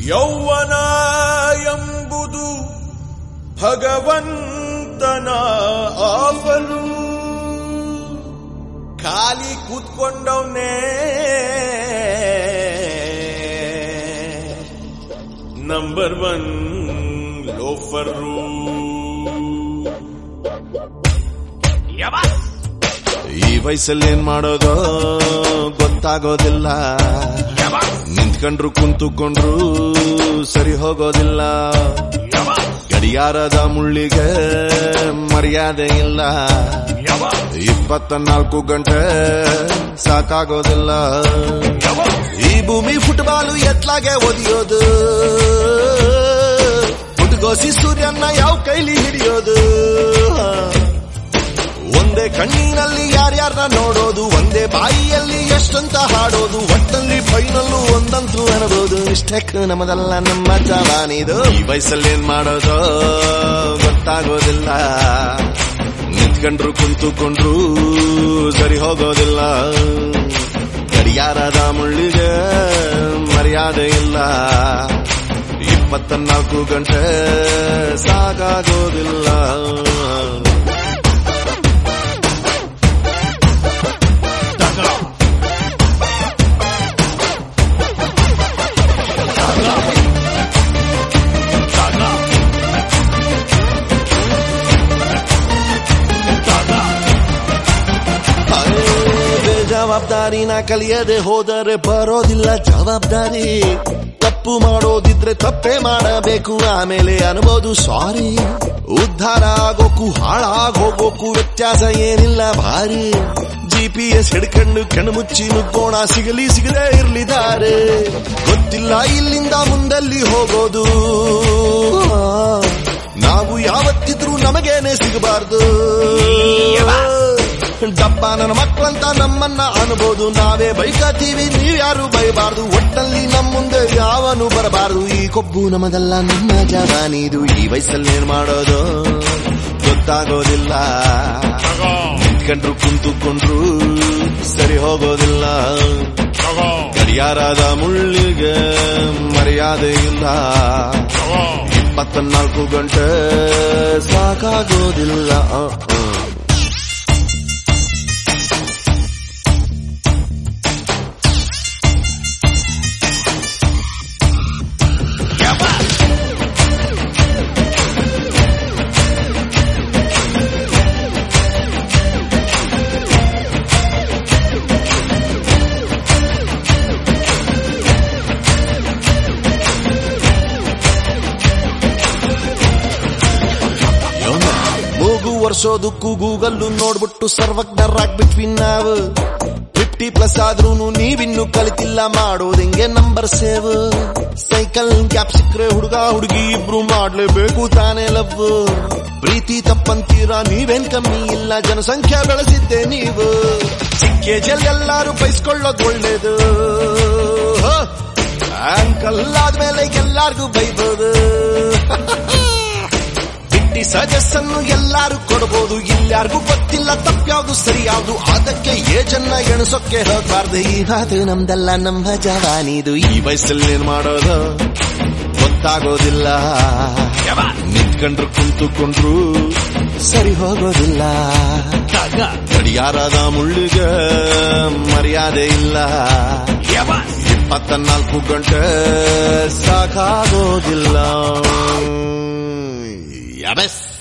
ಯೌವನ ಎಂಬುದು ಭಗವಂತನ ಆಫಲು ಖಾಲಿ ಕೂತ್ಕೊಂಡವನೇ ನಂಬರ್ ಒನ್ ಲೋಫರು ಈ ವಯಸ್ಸಲ್ಲಿ ಏನ್ ಮಾಡೋದೋ ಗೊತ್ತಾಗೋದಿಲ್ಲ ನಿಂತ್ಕೊಂಡ್ರು ಕುಂತುಕೊಂಡ್ರು ಸರಿ ಹೋಗೋದಿಲ್ಲ ಗಡಿಯಾರದ ಮುಳ್ಳಿಗೆ ಮರ್ಯಾದೆ ಇಲ್ಲ ಇಪ್ಪತ್ತ ನಾಲ್ಕು ಗಂಟೆ ಸಾಕಾಗೋದಿಲ್ಲ ಈ ಭೂಮಿ ಫುಟ್ಬಾಲು ಎತ್ಲಾಗೆ ಒದಿಯೋದು ಹುಡುಗೋಸಿ ಸೂರ್ಯನ ಯಾವ ಕೈಲಿ ಹಿಡಿಯೋದು ಒಂದೇ ಕಣ್ಣಿನಲ್ಲಿ ಯಾರ್ಯಾರ ನೋಡೋದು ಒಂದೇ ಬಾಯಿಯಲ್ಲಿ ಎಷ್ಟಂತ ಹಾಡೋದು ಒಟ್ಟಲ್ಲಿ ಫೈನಲ್ಲು ಒಂದಂತೂ ಅನ್ಬೋದು ಇಷ್ಟಕ್ ನಮ್ಮದಲ್ಲ ನಮ್ಮ ಜವಾನಿದು ಈ ವಯಸ್ಸಲ್ಲಿ ಏನ್ ಮಾಡೋದು ಗೊತ್ತಾಗೋದಿಲ್ಲ ನಿಂತ್ಕೊಂಡ್ರು ಕುಂತುಕೊಂಡ್ರು ಸರಿ ಹೋಗೋದಿಲ್ಲ ಗಡಿಯಾರದ ಮುಳ್ಳಿಗೆ ಮರ್ಯಾದೆ ಇಲ್ಲ ಇಪ್ಪತ್ತ ನಾಲ್ಕು ಗಂಟೆ ಸಾಕಾಗೋದಿಲ್ಲ ಜವಾಬ್ದಾರಿನ ಕಲಿಯದೆ ಹೋದರೆ ಬರೋದಿಲ್ಲ ಜವಾಬ್ದಾರಿ ತಪ್ಪು ಮಾಡೋದಿದ್ರೆ ತಪ್ಪೇ ಮಾಡಬೇಕು ಆಮೇಲೆ ಅನ್ಬೋದು ಸಾರಿ ಉದ್ಧಾರ ಆಗೋಕು ಹಾಳಾಗ್ ಹೋಗೋಕು ವ್ಯತ್ಯಾಸ ಏನಿಲ್ಲ ಭಾರಿ ಜಿ ಪಿ ಎಸ್ ಹಿಡ್ಕೊಂಡು ಕಣ್ಣು ಮುಚ್ಚಿ ನುಗ್ಗೋಣ ಸಿಗಲಿ ಸಿಗದೆ ಇರ್ಲಿದ್ದಾರೆ ಗೊತ್ತಿಲ್ಲ ಇಲ್ಲಿಂದ ಮುಂದಲ್ಲಿ ಹೋಗೋದು ನಾವು ಯಾವತ್ತಿದ್ರೂ ನಮಗೇನೆ ಸಿಗಬಾರ್ದು ಡಬ್ಬ ನನ್ನ ಮಕ್ಕಳಂತ ನಮ್ಮನ್ನ ಅನ್ಬೋದು ನಾವೇ ಬೈಕತ್ತೀವಿ ನೀವ್ಯಾರು ಬೈಬಾರ್ದು ಒಟ್ಟಲ್ಲಿ ನಮ್ಮ ಮುಂದೆ ಯಾವನು ಬರಬಾರ್ದು ಈ ಕೊಬ್ಬು ನಮ್ಮದಲ್ಲ ನಮ್ಮ ಜವಾನಿದು ಈ ವಯಸ್ಸಲ್ಲಿ ಏನ್ ಮಾಡೋದು ಗೊತ್ತಾಗೋದಿಲ್ಲ ನಿಂತ್ಕೊಂಡ್ರು ಕುಂತುಕೊಂಡ್ರು ಸರಿ ಹೋಗೋದಿಲ್ಲ ಗಡಿಯಾರದ ಮುಳ್ಳಿಗೆ ಮರ್ಯಾದೆ ಇಲ್ಲ ಇಪ್ಪತ್ತ ನಾಲ್ಕು ಗಂಟೆ ಸಾಕಾಗೋದಿಲ್ಲ ಆ, ಆ. ಮೂಗು ವರ್ಷೋದಕ್ಕೂ ಗೂಗಲ್ಲು ನೋಡ್ಬಿಟ್ಟು ಸರ್ವಜ್ಞರಾಗ್ಬಿಟ್ವಿ ನಾವು ಫಿಫ್ಟಿ ಪ್ಲಸ್ ಆದ್ರೂನು ನೀವಿನ್ನು ಕಲಿತಿಲ್ಲ ಮಾಡೋದೆಂಗೆ ನಂಬರ್ ಸೇವ್ ಸೈಕಲ್ ಗ್ಯಾಪ್ ಸಿಕ್ರೆ ಹುಡುಗ ಹುಡುಗಿ ಇಬ್ರು ಮಾಡ್ಲೇಬೇಕು ತಾನೇ ಲವ್ ಪ್ರೀತಿ ತಪ್ಪಂತೀರಾ ನೀವೇನ್ ಕಮ್ಮಿ ಇಲ್ಲ ಜನಸಂಖ್ಯೆ ಬೆಳೆಸಿದ್ದೆ ನೀವು ಸಿಕ್ಕೇಜಲ್ ಎಲ್ಲಾರು ಬೈಸ್ಕೊಳ್ಳೋದು ಒಳ್ಳೇದು ಆಂಕಲ್ ಆದ್ಮೇಲೆ ಎಲ್ಲಾರ್ಗೂ ಬೈಬೋದು ಬಿಟ್ಟಿ ಸಜೆಸ್ಸನ್ನು ಎಲ್ಲಾರು ಕೊಡಬಹುದು ಇಲ್ಯಾರಿಗೂ ಗೊತ್ತಿಲ್ಲ ತಪ್ಪ್ಯಾವ್ದು ಸರಿ ಯಾವ್ದು ಅದಕ್ಕೆ ಏಜನ್ನ ಎಣಸೋಕೆ ಹೋಗ್ಬಾರ್ದು ಈ ಮಾತು ನಮ್ದಲ್ಲ ನಮ್ಮ ಜವಾನಿದು ಈ ವಯಸ್ಸಲ್ಲಿ ಏನ್ ಮಾಡೋದು ಗೊತ್ತಾಗೋದಿಲ್ಲ ನಿಂತ್ಕೊಂಡ್ರು ಕುಂತುಕೊಂಡ್ರು ಸರಿ ಹೋಗೋದಿಲ್ಲ ಗಡಿಯಾರದ ಮುಳ್ಳಿಗೆ ಮರ್ಯಾದೆ ಇಲ್ಲ ಇಪ್ಪತ್ತ ನಾಲ್ಕು ಗಂಟೆ ಸಾಕಾಗೋದಿಲ್ಲ ಯಬಸ್